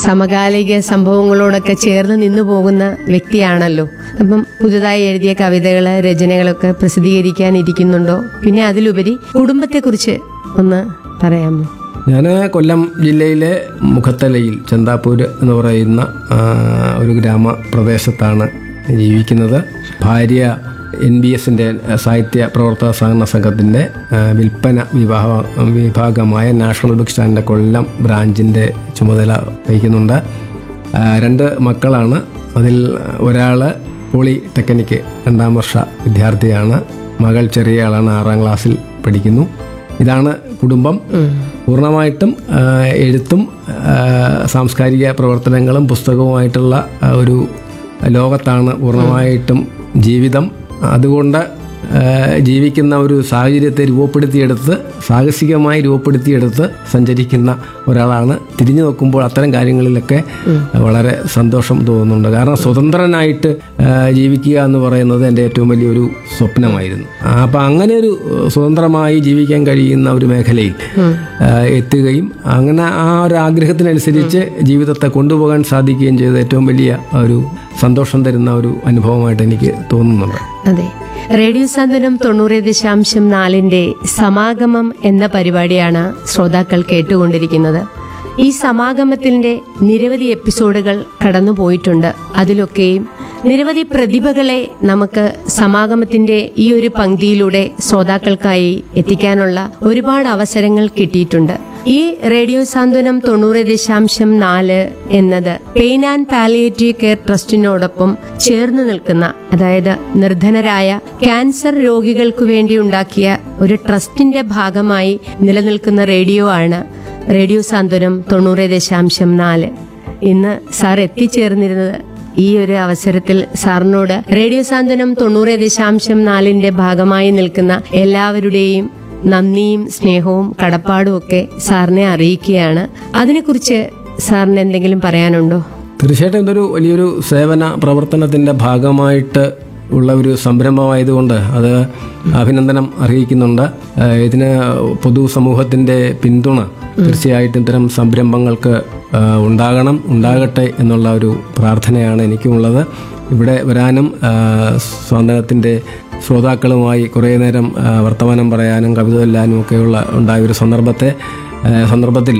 സമകാലിക സംഭവങ്ങളോടൊക്കെ ചേർന്ന് നിന്നു പോകുന്ന വ്യക്തിയാണല്ലോ അപ്പം പുതുതായി എഴുതിയ കവിതകള് രചനകളൊക്കെ പ്രസിദ്ധീകരിക്കാനിരിക്കുന്നുണ്ടോ പിന്നെ അതിലുപരി കുടുംബത്തെക്കുറിച്ച് ഒന്ന് പറയാമോ ഞാൻ കൊല്ലം ജില്ലയിലെ മുഖത്തലയിൽ ചന്താപ്പൂർ എന്ന് പറയുന്ന ആ, ഒരു ഗ്രാമപ്രദേശത്താണ് ജീവിക്കുന്നത് ഭാര്യ എൻ ബി എസിൻ്റെ സാഹിത്യ പ്രവർത്തക സഹകരണ സംഘത്തിൻ്റെ ആ, വിൽപ്പന വിഭാഗ വിഭാഗമായ നാഷണൽ ബുക്ക് സ്റ്റാൻഡിൻ്റെ കൊല്ലം ബ്രാഞ്ചിൻ്റെ ചുമതല വഹിക്കുന്നുണ്ട് ആ, രണ്ട് മക്കളാണ് അതിൽ ഒരാൾ പോളിടെക്നിക്ക് രണ്ടാം വർഷ വിദ്യാർത്ഥിയാണ് മകൾ ചെറിയ ആളാണ് ആറാം ക്ലാസ്സിൽ പഠിക്കുന്നു ഇതാണ് കുടുംബം പൂർണ്ണമായിട്ടും ആ, എഴുത്തും ആ, സാംസ്കാരിക പ്രവർത്തനങ്ങളും പുസ്തകവുമായിട്ടുള്ള ആ, ഒരു ലോകത്താണ് പൂർണ്ണമായിട്ടും ജീവിതം അതുകൊണ്ട് ആ, ജീവിക്കുന്ന ഒരു സാഹചര്യത്തെ രൂപപ്പെടുത്തിയെടുത്ത് സാഹസികമായി രൂപപ്പെടുത്തിയെടുത്ത് സഞ്ചരിക്കുന്ന ഒരാളാണ് തിരിഞ്ഞു നോക്കുമ്പോൾ അത്തരം കാര്യങ്ങളിലൊക്കെ വളരെ സന്തോഷം തോന്നുന്നുണ്ട് കാരണം സ്വതന്ത്രനായിട്ട് ആ, ജീവിക്കുക എന്ന് പറയുന്നത് എൻ്റെ ഏറ്റവും വലിയൊരു സ്വപ്നമായിരുന്നു ആ, അപ്പം അങ്ങനെ ഒരു ഏഹ്, സ്വതന്ത്രമായി ജീവിക്കാൻ കഴിയുന്ന ഒരു മേഖലയിൽ ആ, എത്തുകയും അങ്ങനെ ആ ഒരു ആഗ്രഹത്തിനനുസരിച്ച് ജീവിതത്തെ കൊണ്ടുപോകാൻ സാധിക്കുകയും ചെയ്ത ഏറ്റവും വലിയ ഒരു സന്തോഷം തരുന്ന ഒരു അനുഭവമായിട്ട് എനിക്ക് തോന്നുന്നുണ്ട് അതെ റേഡിയോ സാന്ത്വനം തൊണ്ണൂറ് ദശാംശം നാലിന്റെ സമാഗമം എന്ന പരിപാടിയാണ് ശ്രോതാക്കൾ കേട്ടുകൊണ്ടിരിക്കുന്നത് ഈ സമാഗമത്തിന്റെ നിരവധി എപ്പിസോഡുകൾ കടന്നുപോയിട്ടുണ്ട് അതിലൊക്കെയും നിരവധി പ്രതിഭകളെ നമുക്ക് സമാഗമത്തിന്റെ ഈ ഒരു പങ്ക്തിയിലൂടെ ശ്രോതാക്കൾക്കായി എത്തിക്കാനുള്ള ഒരുപാട് അവസരങ്ങൾ കിട്ടിയിട്ടുണ്ട് ഈ റേഡിയോ സാന്ത്വനം തൊണ്ണൂറ് ദശാംശം നാല് എന്നത് പെയിൻ ആൻഡ് പാലിയേറ്റീവ് കെയർ ട്രസ്റ്റിനോടൊപ്പം ചേർന്ന് നിൽക്കുന്ന അതായത് നിർധനരായ ക്യാൻസർ രോഗികൾക്ക് വേണ്ടി ഉണ്ടാക്കിയ ഒരു ട്രസ്റ്റിന്റെ ഭാഗമായി നിലനിൽക്കുന്ന റേഡിയോ ആണ് റേഡിയോ സാന്ത്വനം തൊണ്ണൂറ് ദശാംശം നാല് ഇന്ന് സാർ എത്തിച്ചേർന്നിരുന്നത് ഈ ഒരു അവസരത്തിൽ സാറിനോട് റേഡിയോ സാന്ത്വനം തൊണ്ണൂറ് ദശാംശം നാലിന്റെ ഭാഗമായി നിൽക്കുന്ന എല്ലാവരുടെയും നന്ദിയും സ്നേഹവും കടപ്പാടും ഒക്കെ സാറിനെ അറിയിക്കുകയാണ് അതിനെക്കുറിച്ച് സാറിന് എന്തെങ്കിലും പറയാനുണ്ടോ തീർച്ചയായിട്ടും ഇതൊരു വലിയൊരു സേവന പ്രവർത്തനത്തിൻ്റെ ഭാഗമായിട്ട് ഉള്ള ഒരു സംരംഭമായതുകൊണ്ട് അത് അഭിനന്ദനം അറിയിക്കുന്നുണ്ട് ഏഹ് ഇതിന് പൊതുസമൂഹത്തിൻ്റെ പിന്തുണ തീർച്ചയായിട്ടും ഇത്തരം സംരംഭങ്ങൾക്ക് ഏഹ് ഉണ്ടാകണം ഉണ്ടാകട്ടെ എന്നുള്ള ഒരു പ്രാർത്ഥനയാണ് എനിക്കുമുള്ളത് ഇവിടെ വരാനും ഏഹ് സ്വാതന്ത്ര്യത്തിൻ്റെ ശ്രോതാക്കളുമായി കുറേ നേരം ഏഹ് വർത്തമാനം പറയാനും കവിത ചൊല്ലാനും ഒക്കെയുള്ള ഉണ്ടായ ഒരു സന്ദർഭത്തെ ഏഹ് സന്ദർഭത്തിൽ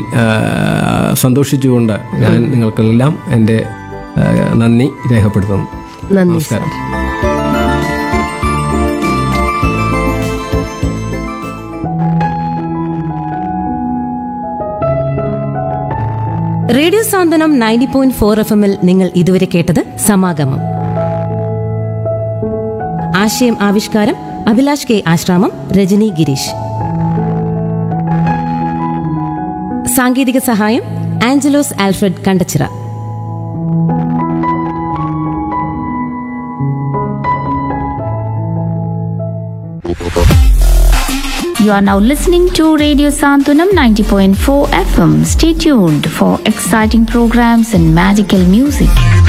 ഏഹ് സന്തോഷിച്ചുകൊണ്ട് ഞാൻ നിങ്ങൾക്കെല്ലാം എൻ്റെ ഏഹ് നന്ദി രേഖപ്പെടുത്തുന്നു നന്ദി സാർ നമസ്കാരം radio Santhwanam ninety point four F എമ്മിൽ നിങ്ങൾ ഇതുവരെ കേട്ടത് സമാഗമം ആശയം ആവിഷ്കാരം അഭിലാഷ് കെ ആശ്രാമം രജനി ഗിരീഷ് സാങ്കേതിക സഹായം Angelos Alfred Kandachira You are now listening to Radio Santunam 90.4 FM. Stay tuned for exciting programs and magical music.